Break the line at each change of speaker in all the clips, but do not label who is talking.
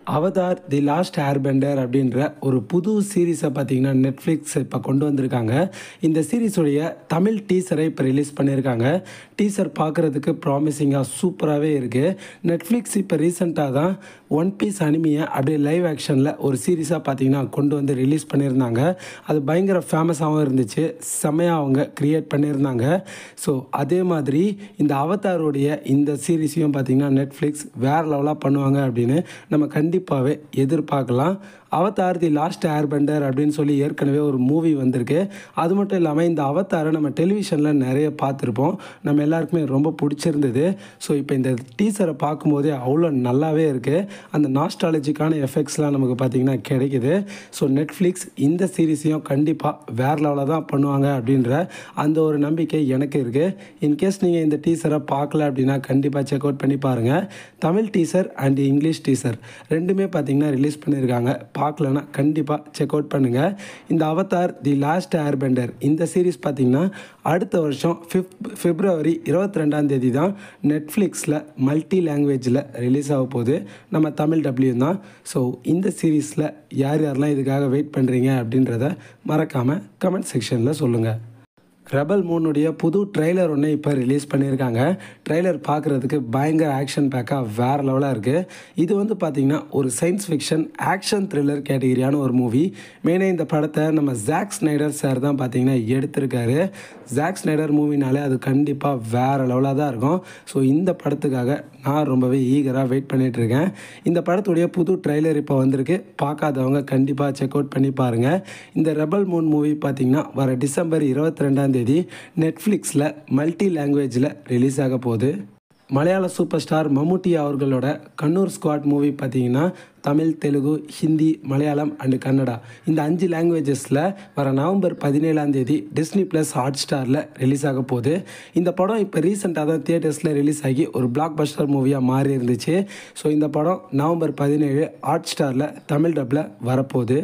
Avatar the Last airbender அப்படின்ற ஒரு புது சீரீஸை பார்த்தீங்கன்னா நெட்ஃப்ளிக்ஸ் இப்போ கொண்டு வந்திருக்காங்க இந்த சீரீஸுடைய தமிழ் டீசரை இப்போ ரிலீஸ் பண்ணியிருக்காங்க டீசர் பார்க்குறதுக்கு ப்ராமிசிங்காக சூப்பராகவே இருக்குது நெட்ஃப்ளிக்ஸ் இப்போ ரீசெண்டாக தான் ஒன் பீஸ் அனிமியை அப்படியே லைவ் ஆக்ஷனில் ஒரு சீரீஸாக பார்த்தீங்கன்னா கொண்டு வந்து ரிலீஸ் பண்ணியிருந்தாங்க அது பயங்கர ஃபேமஸாகவும் இருந்துச்சு செம்மையாக அவங்க க்ரியேட் பண்ணியிருந்தாங்க ஸோ அதே மாதிரி இந்த அவதாரோடைய இந்த சீரீஸையும் பார்த்தீங்கன்னா நெட்ஃப்ளிக்ஸ் வேறு லெவலாக பண்ணுவாங்க அப்படின்னு நம்ம கண்டிப்பாகவே எதிர்பார்க்கலாம் அவதார் தி லாஸ்ட் ஏர்பெண்டர் அப்படின்னு சொல்லி ஏற்கனவே ஒரு மூவி வந்திருக்கு அது மட்டும் இல்லாமல் இந்த அவதாரை நம்ம டெலிவிஷனில் நிறைய பார்த்துருப்போம் நம்ம எல்லாருக்குமே ரொம்ப பிடிச்சிருந்தது ஸோ இப்போ இந்த டீசரை பார்க்கும்போதே அவ்வளோ நல்லாவே இருக்குது அந்த நாஸ்டாலஜிக்கான எஃபெக்ட்ஸ்லாம் நமக்கு பார்த்திங்கன்னா கிடைக்குது ஸோ நெட்ஃப்ளிக்ஸ் இந்த சீரீஸையும் கண்டிப்பாக வேறு லெவலில் தான் பண்ணுவாங்க அப்படின்ற அந்த ஒரு நம்பிக்கை எனக்கு இருக்குது இன்கேஸ் நீங்கள் இந்த டீசரை பார்க்கல அப்படின்னா கண்டிப்பாக செக் அவுட் பண்ணி பாருங்கள் Tamil teaser and English teaser ரெண்டுமே பார்த்திங்கன்னா ரிலீஸ் பண்ணியிருக்காங்க பார்க்கலன்னா கண்டிப்பாக செக் அவுட் பண்ணுங்கள் இந்த அவதார் தி லாஸ்ட் ஏர்பெண்டர் இந்த சீரீஸ் பார்த்திங்கன்னா அடுத்த வருஷம் ஃபிப் பிப்ரவரி இருபத்தி ரெண்டாம் தேதி தான் நெட்ஃப்ளிக்ஸில் மல்டி லாங்குவேஜில் ரிலீஸ் ஆக போகுது நம்ம தமிழ் டபிள்யூ தான் ஸோ இந்த சீரீஸில் யார் யாரெல்லாம் இதுக்காக வெயிட் பண்ணுறீங்க அப்படின்றத மறக்காமல் கமெண்ட் செக்ஷனில் சொல்லுங்கள் ரெபல் மூனுடைய புது ட்ரெய்லர் ஒன்று இப்போ ரிலீஸ் பண்ணியிருக்காங்க ட்ரெய்லர் பார்க்குறதுக்கு பயங்கர ஆக்ஷன் பேக்காக வேறு லெவலாக இருக்குது இது வந்து பார்த்திங்கன்னா ஒரு சயின்ஸ் ஃபிக்ஷன் ஆக்ஷன் த்ரில்லர் கேட்டகிரியான ஒரு மூவி மெயினாக இந்த படத்தை நம்ம ஜாக் ஸ்னைடர் சார் தான் பார்த்திங்கன்னா எடுத்திருக்காரு ஜாக் ஸ்னைடர் மூவினாலே அது கண்டிப்பாக வேறு லெவலாக தான் இருக்கும் ஸோ இந்த படத்துக்காக நான் ரொம்பவே ஈகராக வெயிட் பண்ணிகிட்ருக்கேன் இந்த படத்துடைய புது ட்ரெய்லர் இப்போ வந்திருக்கு பார்க்காதவங்க கண்டிப்பாக செக் அவுட் பண்ணி பாருங்கள் இந்த ரெபல் மூன் மூவி பார்த்திங்கன்னா வர டிசம்பர் இருபத்தி ரெண்டாம் தேதி நெட்ஃப்ளிக்ஸில் மல்டி லாங்குவேஜில் ரிலீஸ் ஆக போகுது மலையாள சூப்பர் ஸ்டார் மம்முட்டி அவர்களோட கண்ணூர் ஸ்குவாட் மூவி பார்த்தீங்கன்னா தமிழ் தெலுங்கு ஹிந்தி மலையாளம் அண்டு கன்னடா இந்த அஞ்சு லாங்குவேஜஸில் வர நவம்பர் பதினேழாம் தேதி டிஸ்னி ப்ளஸ் ஹாட் ஸ்டாரில் ரிலீஸ் ஆக போகுது இந்த படம் இப்போ ரீசெண்டாக தான் தியேட்டர்ஸில் ரிலீஸ் ஆகி ஒரு பிளாக் பஸ்டர் மூவியாக மாறி இருந்துச்சு ஸோ இந்த படம் நவம்பர் பதினேழு ஹாட் ஸ்டாரில் தமிழ் டப்பில் வரப்போகுது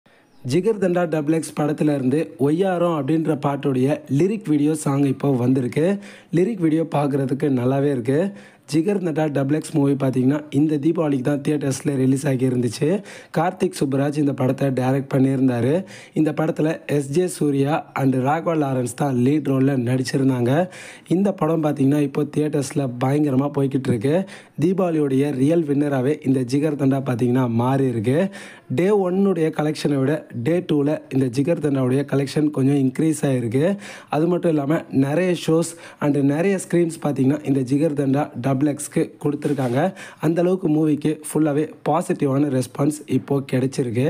ஜிகர் தண்டா டபுள் எக்ஸ் படத்தில் இருந்து ஒய்யாரம் அப்படின்ற பாட்டுடைய லிரிக் வீடியோ சாங் இப்போ வந்திருக்கு லிரிக் வீடியோ பார்க்குறதுக்கு நல்லாவே இருக்குது Jigar Thanda double X movie பார்த்தீங்கன்னா இந்த தீபாவளிக்கு தான் தியேட்டர்ஸில் ரிலீஸ் ஆகி இருந்துச்சு கார்த்திக் சுப்புராஜ் இந்த படத்தை டைரக்ட் பண்ணியிருந்தார் இந்த படத்தில் SJ Suryah and Raghava Lawrence தான் லீட் ரோலில் நடிச்சிருந்தாங்க இந்த படம் பார்த்திங்கன்னா இப்போ தியேட்டர்ஸில் பயங்கரமாக போய்கிட்டு இருக்கு தீபாவளியோடைய ரியல் வின்னராகவே இந்த ஜிகர் தண்டா பார்த்திங்கன்னா மாறி இருக்கு டே ஒன்னுடைய கலெக்ஷனை விட டே டூவில் இந்த ஜிகர் தண்டாவுடைய கலெக்ஷன் கொஞ்சம் இன்க்ரீஸ் ஆகிருக்கு அது மட்டும் இல்லாமல் நிறைய ஷோஸ் அண்டு நிறைய ஸ்க்ரீன்ஸ் பார்த்திங்கன்னா இந்த ஜிகர் தண்டா டபுள் எக்ஸ்க்கு கொடுத்துருக்காங்க அந்தளவுக்கு மூவிக்கு ஃபுல்லாகவே பாசிட்டிவான ரெஸ்பான்ஸ் இப்போது கிடைச்சிருக்கு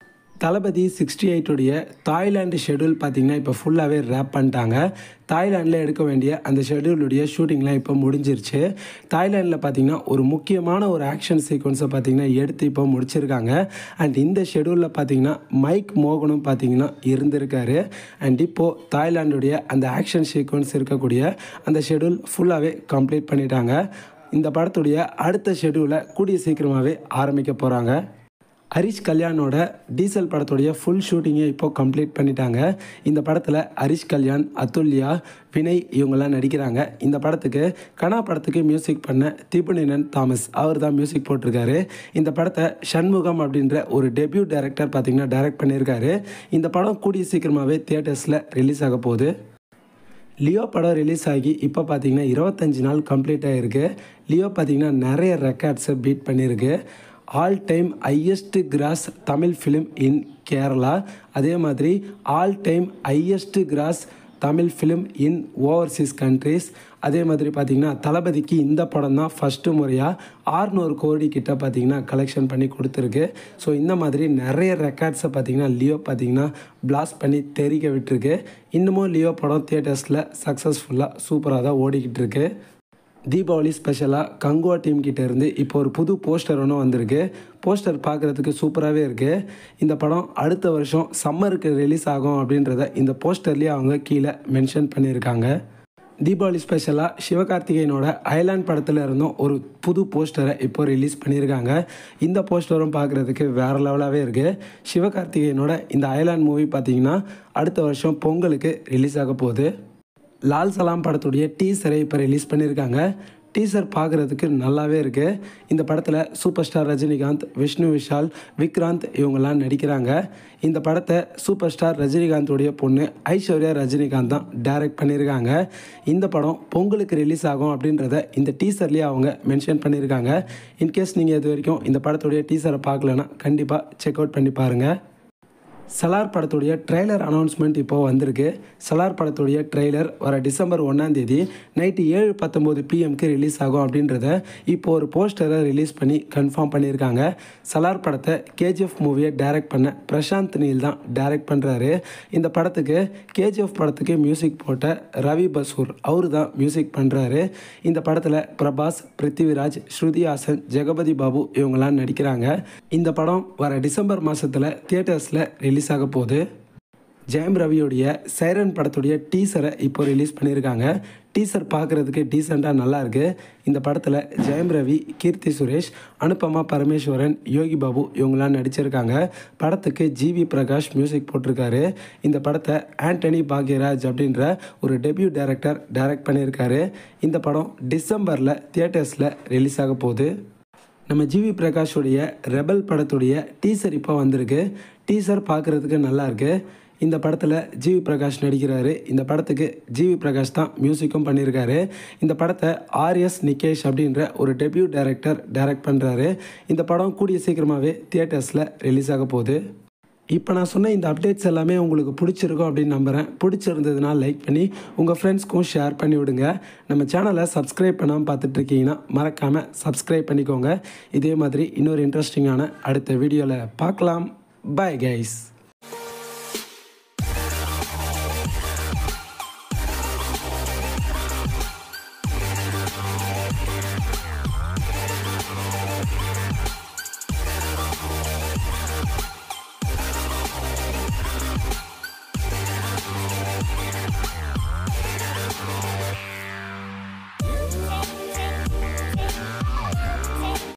தளபதி சிக்ஸ்டி எயிட்டுடைய தாய்லாண்டு ஷெடியூல் பார்த்திங்கன்னா இப்போ ஃபுல்லாகவே ரேப் பண்ணிட்டாங்க தாய்லாண்டில் எடுக்க வேண்டிய அந்த ஷெடியூலுடைய ஷூட்டிங்லாம் இப்போ முடிஞ்சிருச்சு தாய்லாண்டில் பார்த்திங்கன்னா ஒரு முக்கியமான ஒரு ஆக்ஷன் சீக்வன்ஸை பார்த்திங்கன்னா எடுத்து இப்போ முடிச்சிருக்காங்க அண்ட் இந்த ஷெடியூலில் பார்த்திங்கன்னா மைக் மோகனும் பார்த்திங்கன்னா இருந்திருக்காரு அண்ட் இப்போது தாய்லாண்டுடைய அந்த ஆக்ஷன் சீக்வன்ஸ் இருக்கக்கூடிய அந்த ஷெடியூல் ஃபுல்லாகவே கம்ப்ளீட் பண்ணிட்டாங்க இந்த படத்துடைய அடுத்த ஷெடியூலை கூடிய சீக்கிரமாகவே ஆரம்பிக்க போகிறாங்க ஹரிஷ் கல்யாணோட டீசல் படத்துடைய ஃபுல் ஷூட்டிங்கை இப்போ கம்ப்ளீட் பண்ணிட்டாங்க இந்த படத்தில் ஹரிஷ் கல்யாண் அதுல்யா வினய் இவங்கெல்லாம் நடிக்கிறாங்க இந்த படத்துக்கு கனா படத்துக்கு மியூசிக் பண்ண தீபனினன் தாமஸ் அவர் தான் மியூசிக் போட்டிருக்காரு இந்த படத்தை சண்முகம் அப்படின்ற ஒரு டெபியூ டைரக்டர் பார்த்திங்கன்னா டைரக்ட் பண்ணியிருக்காரு இந்த படம் கூடிய சீக்கிரமாகவே தியேட்டர்ஸில் ரிலீஸ் ஆக போகுது லியோ படம் ரிலீஸ் ஆகி இப்போ பார்த்தீங்கன்னா இருபத்தஞ்சி நாள் கம்ப்ளீட் ஆகிருக்கு லியோ பார்த்தீங்கன்னா நிறைய ரெக்கார்ட்ஸை பீட் பண்ணியிருக்கு all time highest gross Tamil film in Kerala அதே மாதிரி all time highest gross Tamil film in overseas countries அதே மாதிரி பார்த்திங்கன்னா தளபதிக்கு இந்த படம் தான் ஃபஸ்ட்டு முறையாக ஆறுநூறு கோடி கிட்ட பார்த்திங்கன்னா கலெக்ஷன் பண்ணி கொடுத்துருக்கு ஸோ இந்த மாதிரி நிறைய ரெக்கார்ட்ஸை பார்த்திங்கன்னா லியோ பார்த்திங்கன்னா பிளாஸ்ட் பண்ணி தெரிக்க விட்டுருக்கு இன்னமும் லியோ படம் தியேட்டர்ஸில் சக்ஸஸ்ஃபுல்லாக சூப்பராக தான் ஓடிக்கிட்டு இருக்கு தீபாவளி ஸ்பெஷலாக கங்குவா டீம் கிட்ட இருந்து இப்போ ஒரு புது போஸ்டர் ஒன்று வந்திருக்கு போஸ்டர் பார்க்குறதுக்கு சூப்பராகவே இருக்குது இந்த படம் அடுத்த வருஷம் சம்மருக்கு ரிலீஸ் ஆகும் அப்படின்றத இந்த போஸ்டர்லேயே அவங்க கீழே மென்ஷன் பண்ணியிருக்காங்க தீபாவளி ஸ்பெஷலாக சிவகார்த்திகேயனோட ஐலாண்ட் படத்தில் இருந்தும் ஒரு புது போஸ்டரை இப்போ ரிலீஸ் பண்ணியிருக்காங்க இந்த போஸ்டரும் பார்க்குறதுக்கு வேறு லெவலாகவே இருக்குது சிவகார்த்திகேயனோட இந்த ஐலாண்ட் மூவி பார்த்திங்கன்னா அடுத்த வருஷம் பொங்கலுக்கு ரிலீஸ் ஆக போகுது லால் சலாம் படத்துடைய டீசரை இப்போ ரிலீஸ் பண்ணியிருக்காங்க டீசர் பார்க்குறதுக்கு நல்லாவே இருக்குது இந்த படத்தில் சூப்பர் ஸ்டார் ரஜினிகாந்த் விஷ்ணு விஷால் விக்ராந்த் இவங்கெல்லாம் நடிக்கிறாங்க இந்த படத்தை சூப்பர் ஸ்டார் ரஜினிகாந்தோடைய பொண்ணு ஐஸ்வர்யா ரஜினிகாந்த் தான் டைரக்ட் பண்ணியிருக்காங்க இந்த படம் பொங்கலுக்கு ரிலீஸ் ஆகும் அப்படின்றத இந்த டீசர்லேயே அவங்க மென்ஷன் பண்ணியிருக்காங்க இன்கேஸ் நீங்கள் இது வரைக்கும் இந்த படத்துடைய டீசரை பார்க்கலன்னா கண்டிப்பாக செக் அவுட் பண்ணி பாருங்கள் சலார் படத்துடைய ட்ரெய்லர் அனௌன்ஸ்மெண்ட் இப்போது வந்திருக்கு சலார் படத்துடைய ட்ரெய்லர் வர டிசம்பர் ஒன்றாம் தேதி நைட்டு ஏழு பத்தொம்போது பிஎம்க்கு ரிலீஸ் ஆகும் அப்படின்றத இப்போ ஒரு போஸ்டரை ரிலீஸ் பண்ணி கன்ஃபார்ம் பண்ணியிருக்காங்க சலார் படத்தை கேஜிஎஃப் மூவியை டைரக்ட் பண்ண பிரசாந்த் நீல் தான் டைரக்ட் பண்ணுறாரு இந்த படத்துக்கு கேஜிஎஃப் படத்துக்கு மியூசிக் போட்ட ரவி பசூர் அவர் தான் மியூசிக் பண்ணுறாரு இந்த படத்தில் பிரபாஸ் பிருத்திவிராஜ் ஸ்ருதி ஹாசன் ஜெகபதி பாபு இவங்கெல்லாம் நடிக்கிறாங்க இந்த படம் வர டிசம்பர் மாதத்தில் தியேட்டர்ஸில் ரிலீஸ் ஆக போகுது ஜெயம் ரவியோடைய சைரன் படத்துடைய டீசரை இப்போ ரிலீஸ் பண்ணியிருக்காங்க டீசர் பார்க்குறதுக்கு டீசெண்டாக நல்லா இருக்கு இந்த படத்தில் ஜெயம் ரவி கீர்த்தி சுரேஷ் அனுபமா பரமேஸ்வரன் யோகி பாபு இவங்களாம் நடிச்சிருக்காங்க படத்துக்கு ஜிவி பிரகாஷ் மியூசிக் போட்டிருக்காரு இந்த படத்தை ஆண்டனி பாக்யராஜ் அப்படின்ற ஒரு டெபியூ டைரக்டர் டைரக்ட் பண்ணியிருக்காரு இந்த படம் டிசம்பரில் தியேட்டர்ஸில் ரிலீஸ் ஆக போகுது நம்ம ஜிவி பிரகாஷுடைய ரெபல் படத்துடைய டீசர் இப்போ வந்திருக்கு டீசர் பார்க்குறதுக்கு நல்லா இருக்கு இந்த படத்தில் ஜிவி பிரகாஷ் நடிக்கிறாரு இந்த படத்துக்கு ஜிவி பிரகாஷ் தான் மியூசிக்கும் பண்ணியிருக்காரு இந்த படத்தை ஆர்எஸ் நிகேஷ் அப்படின்ற ஒரு டெபியூ டைரக்டர் டைரக்ட் பண்ணுறாரு இந்த படம் கூடிய சீக்கிரமாகவே தியேட்டர்ஸில் ரிலீஸ் ஆக போகுது இப்போ நான் சொன்ன இந்த அப்டேட்ஸ் எல்லாமே உங்களுக்கு பிடிச்சிருக்கும் அப்படின்னு நம்புகிறேன் பிடிச்சிருந்ததுன்னா லைக் பண்ணி உங்கள் ஃப்ரெண்ட்ஸ்க்கும் ஷேர் பண்ணி விடுங்க நம்ம சேனலை சப்ஸ்கிரைப் பண்ணாமல் பார்த்துட்ருக்கீங்கன்னா மறக்காமல் சப்ஸ்கிரைப் பண்ணிக்கோங்க இதே மாதிரி இன்னொரு இன்ட்ரெஸ்டிங்கான அடுத்த வீடியோவில் பார்க்கலாம் பாய் கைஸ்